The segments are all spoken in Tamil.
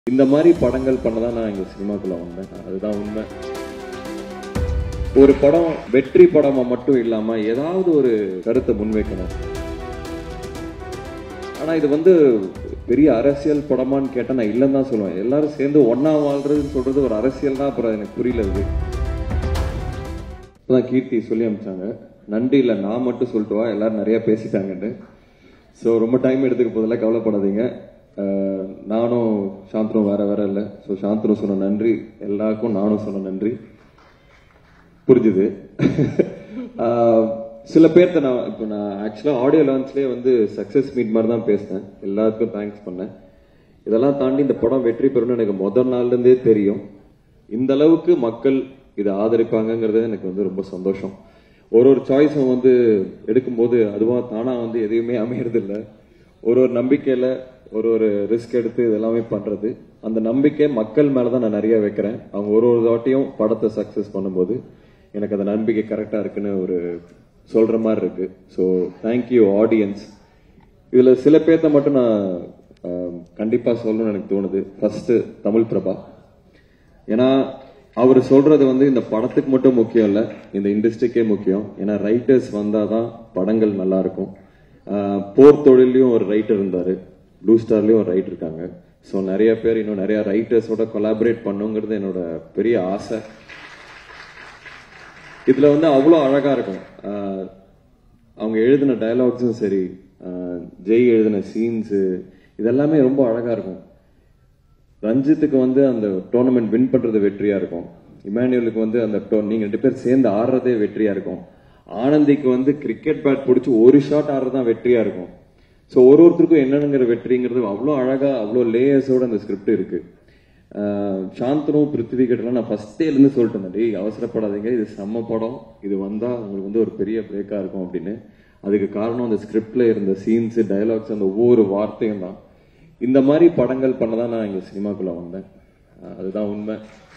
இந்த மாதிரி படங்கள் பண்ண தான் நான் இங்கே சினிமாக்குள்ள வந்தேன் அதுதான் உண்மை ஒரு படம் வெற்றி படமா மட்டும் இல்லாம ஏதாவது ஒரு கருத்தை முன்வைக்கணும் ஆனா இது வந்து பெரிய அரசியல் படமான்னு கேட்டா நான் இல்லைன்னு தான் சொல்லுவேன் எல்லாரும் சேர்ந்து ஒண்ணா வாழ்றதுன்னு சொல்றது ஒரு அரசியல் தான் அப்புறம் எனக்கு புரியல இது இப்பதான் கீர்த்தி சொல்லி அனுப்பிச்சாங்க நன்றி இல்லை நான் மட்டும் சொல்லிட்டு வா எல்லாரும் நிறைய பேசிட்டாங்கன்னு ஸோ ரொம்ப டைம் எடுத்துக்க போதில்ல கவலைப்படாதீங்க அஹ், நானும் சாந்தனும் வேற வேற இல்லை ஸோ சாந்தனு சொன்ன நன்றி எல்லாருக்கும் நானும் சொன்ன நன்றி புரிஞ்சுது ஆஹ் சில பேர்த்த நான் இப்போ நான் ஆக்சுவலாக ஆடியோ லான்ச்லேயே வந்து சக்ஸஸ் மீட் மாதிரி தான் பேசினேன் எல்லாருக்கும் தேங்க்ஸ் பண்ணேன் இதெல்லாம் தாண்டி இந்த படம் வெற்றி பெறும்னு எனக்கு முதல் நாள்ல இருந்தே தெரியும் இந்த அளவுக்கு மக்கள் இதை ஆதரிப்பாங்கங்கிறது எனக்கு வந்து ரொம்ப சந்தோஷம் ஒரு ஒரு சாய்ஸும் வந்து எடுக்கும்போது அதுவா தானா வந்து எதையுமே அமையறது இல்ல ஒரு ஒரு நம்பிக்கையில ஒரு ஒரு ரிஸ்க் எடுத்து இதெல்லாமே பண்றது அந்த நம்பிக்கை மக்கள் மேலதான் நான் நிறைய வைக்கிறேன் அவங்க ஒரு ஒரு தாட்டியும் படத்தை சக்சஸ் பண்ணும்போது எனக்கு அந்த நம்பிக்கை கரெக்டா இருக்குன்னு ஒரு சொல்ற மாதிரி இருக்கு ஸோ தேங்க்யூ ஆடியன்ஸ் இதுல சில பேர்த்த மட்டும் நான் ஆஹ், கண்டிப்பா சொல்லணும்னு எனக்கு தோணுது ஃபர்ஸ்ட் தமிழ் பிரபா ஏன்னா அவர் சொல்றது வந்து இந்த படத்துக்கு மட்டும் முக்கியம் இல்ல இந்த இண்டஸ்ட்ரிக்கே முக்கியம் ஏன்னா ரைட்டர்ஸ் வந்தாதான் படங்கள் நல்லா இருக்கும் ஆஹ், போர் தொழிலையும் ஒரு ரைட்டர் இருந்தாரு ப்ளூ ஸ்டார்லயும் ஒரு ரைட்டர் இருக்காங்க ஸோ நிறைய பேர் இன்னும் நிறைய ரைட்டர்ஸோட கொலாபரேட் பண்ணுங்கிறது என்னோட பெரிய ஆசை இதுல வந்து அவ்வளோ அழகா இருக்கும் ஆஹ் அவங்க எழுதின டயலாக்ஸும் சரி ஆஹ் ஜெய் எழுதின சீன்ஸ் இதெல்லாமே ரொம்ப அழகா இருக்கும் ரஞ்சித்துக்கு வந்து அந்த டோர்னமெண்ட் வின் பண்றது வெற்றியா இருக்கும் இமானுவலுக்கு வந்து அந்த டோ- நீங்க ரெண்டு பேர் சேர்ந்து ஆடுறதே வெற்றியா இருக்கும் ஆனந்திக்கு வந்து கிரிக்கெட் பேட் பிடிச்சி ஒரு ஷாட் ஆடுறது தான் வெற்றியா இருக்கும் ஸோ ஒரு ஒருத்தருக்கும் என்னென்னங்கிற வெற்றிங்கிறது அவ்வளோ அழகா அவ்வளோ லேயர்ஸோட அந்த ஸ்கிரிப்ட் இருக்கு ஆஹ் சாந்தனும் பிருத்திவி கிட்டலாம் நான் ஃபர்ஸ்டே இருந்து சொல்லிட்டேன் டேய் அவசரப்படாதீங்க இது செம்ம படம் இது வந்தா உங்களுக்கு வந்து ஒரு பெரிய பிரேக்கா இருக்கும் அப்படின்னு அதுக்கு காரணம் அந்த ஸ்கிரிப்ட்ல இருந்த சீன்ஸ் டயலாக்ஸ் அந்த ஒவ்வொரு வார்த்தையும் தான் இந்த மாதிரி படங்கள் பண்ண தான் நான் இங்க சினிமாக்குள்ள வந்தேன் ஆஹ் அதுதான் உண்மை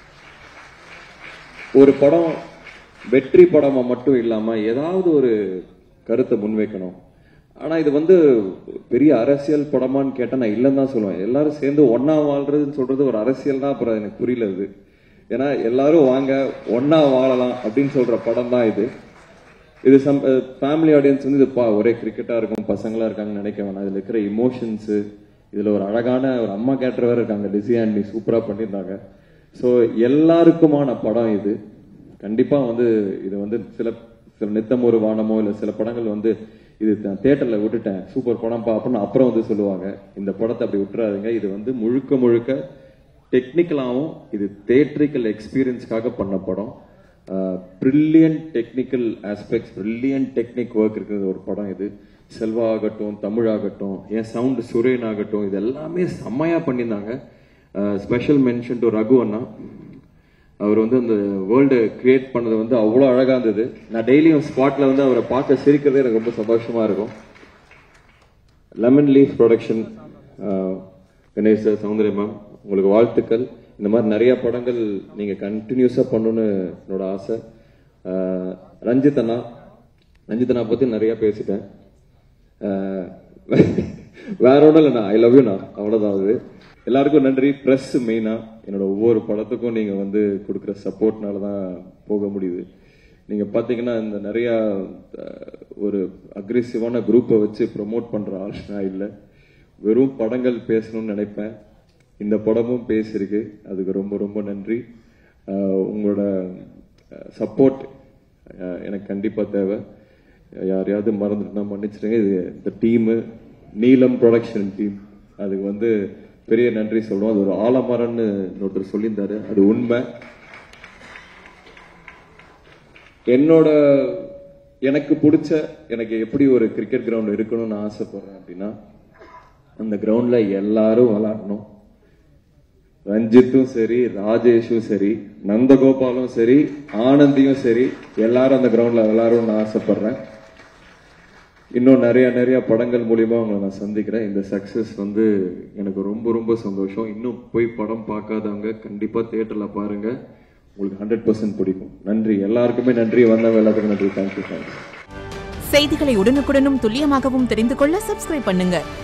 ஒரு படம் வெற்றி படமா மட்டும் இல்லாம ஏதாவது ஒரு கருத்தை முன்வைக்கணும் ஆனா இது வந்து பெரிய அரசியல் படமான்னு கேட்டா நான் இல்லைன்னு தான் சொல்லுவேன் எல்லாரும் சேர்ந்து ஒண்ணா வாழ்றதுன்னு சொல்றது ஒரு அரசியல் தான் அப்புறம் எனக்கு புரியல இது ஏன்னா எல்லாரும் வாங்க ஒண்ணா வாழலாம் அப்படின்னு சொல்ற படம் தான் இது இது சம் ஃபேமிலி ஆடியன்ஸ் வந்து இது பா ஒரே கிரிக்கெட்டா இருக்கும் பசங்களா இருக்காங்கன்னு நினைக்க வேணாம் இதுல இருக்கிற இமோஷன்ஸ் இதுல ஒரு அழகான ஒரு அம்மா கேரக்டர் வேற இருக்காங்க லிசி ஆண்டி சூப்பரா பண்ணியிருந்தாங்க ஸோ எல்லாருக்குமான படம் இது கண்டிப்பா வந்து இது வந்து சில சில நித்தம் ஒரு வானமோ இல்ல சில படங்கள் வந்து இது நான் தியேட்டர்ல விட்டுட்டேன் சூப்பர் படம்ப்பா அப்படின்னு அப்புறம் வந்து சொல்லுவாங்க இந்த படத்தை அப்படி விட்டுறாதீங்க இது வந்து முழுக்க முழுக்க டெக்னிக்கலாகவும் இது தேட்ரிக்கல் எக்ஸ்பீரியன்ஸ்க்காக பண்ண படம் brilliant technical aspects brilliant technique work இருக்கிற ஒரு படம் இது செல்வா ஆகட்டும் தமிழ் ஆகட்டும் என் சவுண்ட் சுரேன் ஆகட்டும் இது எல்லாமே செம்மையா பண்ணியிருந்தாங்க ஸ்பெஷல் மென்ஷன் டு ரகு அண்ணா அவர் வந்து அந்த வேர்ல்டு கிரியேட் பண்ணது வந்து அவ்வளோ அழகா இருந்தது நான் டெய்லியும் ஸ்பாட்ல வந்து அவரை பார்க்க சிரிக்கிறதே எனக்கு ரொம்ப சந்தோஷமா இருக்கும் lemon leaf production Ganesh sir Soundarya ma'am உங்களுக்கு வாழ்த்துக்கள் இந்த மாதிரி நிறைய படங்கள் நீங்க கண்டினியூஸா பண்ணணும்னு என்னோட ஆசை அஹ், ரஞ்சித் அண்ணா ரஞ்சித் அண்ணா பத்தி நிறைய பேசிட்டேன் அஹ், வேற ஒன்றும் இல்லைண்ணா ஐ லவ் யூண்ணா அவ்வளோதான் அது எல்லாருக்கும் நன்றி ப்ரெஸ் மெயினா என்னோட ஒவ்வொரு படத்துக்கும் நீங்க வந்து கொடுக்குற சப்போர்ட்னால தான் போக முடியுது நீங்க பாத்தீங்கன்னா இந்த நிறைய அஹ், ஒரு அக்ரெசிவான குரூப்பை வச்சு ப்ரோமோட் பண்ற ஆள் நான் இல்லை வெறும் படங்கள் பேசணும்னு நினைப்பேன் இந்த படமும் பேசியிருக்கு அதுக்கு ரொம்ப ரொம்ப நன்றி அஹ், உங்களோட சப்போர்ட் எனக்கு கண்டிப்பா தேவை யாரையாவது மறந்துட்டுனா மன்னிச்சிடுங்க இது இந்த டீமு நீலம் ப்ரொடக்ஷன் டீம் அதுக்கு வந்து பெரிய நன்றி சொல்றோம் அது ஒரு ஆலமரம்னு ஒருத்தர் சொல்லியிருந்தாரு அது உண்மை என்னோட எனக்கு பிடிச்ச எனக்கு எப்படி ஒரு கிரிக்கெட் கிரவுண்ட் இருக்கணும்னு ஆசைப்படுறேன் அப்படின்னா அந்த கிரவுண்ட்ல எல்லாரும் விளாடணும் ரஞ்சித்தும் சரி ராஜேஷும் சரி நந்தகோபாலும் சரி ஆனந்தியும் சரி எல்லாரும் அந்த கிரவுண்ட்ல விளாடணும்னு ஆசைப்படுறேன் இன்னும் நிறைய நிறைய படங்கள் மூலியமா உங்களை நான் சந்திக்கிறேன் இந்த சக்சஸ் வந்து எனக்கு ரொம்ப ரொம்ப சந்தோஷம் இன்னும் போய் படம் பார்க்காதவங்க கண்டிப்பா தியேட்டர்ல பாருங்க உங்களுக்கு ஹண்ட்ரட் பர்சன்ட் பிடிக்கும் நன்றி எல்லாருக்குமே நன்றி வந்தவங்க எல்லாத்துக்கும் நன்றி தேங்க்யூ தேங்க்யூ செய்திகளை உடனுக்குடனும் துல்லியமாகவும் தெரிந்து கொள்ள சப்ஸ்கிரைப் பண்ணுங்க